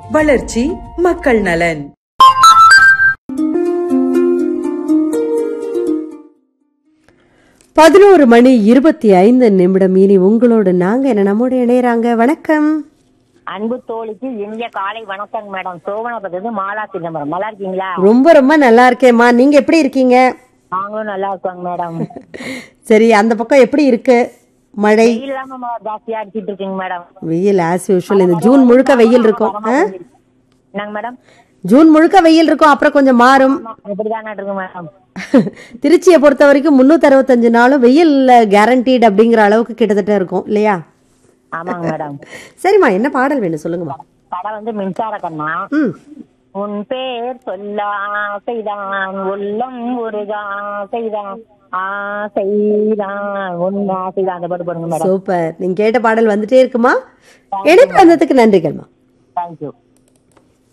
வளர்ச்சி மக்கள் நலன் பதினோரு மணி இருபத்தி ஐந்து நிமிடம் இனி உங்களோட நாங்க என்ன நம்மோட இணையறாங்க வணக்கம் அன்பு தோழிக்கு இனிய காலை வணக்கம் மேடம் சோவனபுரத்து மாலா சிதம்பரம் நல்லா இருக்கீங்களா ரொம்ப ரொம்ப நல்லா இருக்கேம்மா நீங்க எப்படி இருக்கீங்க நாங்களும் நல்லா இருக்கோங்க மேடம் சரி அந்த பக்கம் எப்படி இருக்கு மழை வெயில் இல்லாம ஜாஸ்தியா அடிச்சிட்டு இருக்குங்க மேடம் வெயில் ஆஸ் யூஷுவல் இந்த ஜூன் முழுக்க வெயில் இருக்கும் ஆ? என்னங்க மேடம் ஜூன் முழுக்க வெயில் இருக்கும் அப்புறம் கொஞ்சம் மாறும் இப்படிதானே இருக்கு மேடம் திருச்சியை பொறுத்த வரைக்கும் முன்னூத்தி அறுபத்தஞ்சு நாளும் வெயில் கேரண்டீட் அப்படிங்கிற அளவுக்கு கிட்டத்தட்ட இருக்கும் இல்லையா ஆமாங்க மேடம் சரிம்மா என்ன பாடல் வேணும் சொல்லுங்கம்மா படம் வந்து மின்சார கண்ணா ம் உன் பேர் சொல்ல ஆசைதான் உள்ளம் ஒரு ஆசைதான் ஆசைதான் உன் ஆசைதான் அந்த பாட்டு போடுங்க மேடம் சூப்பர் நீங்க கேட்ட பாடல் வந்துட்டே இருக்குமா எடுத்து வந்ததுக்கு நன்றிகள்மா தேங்க்யூ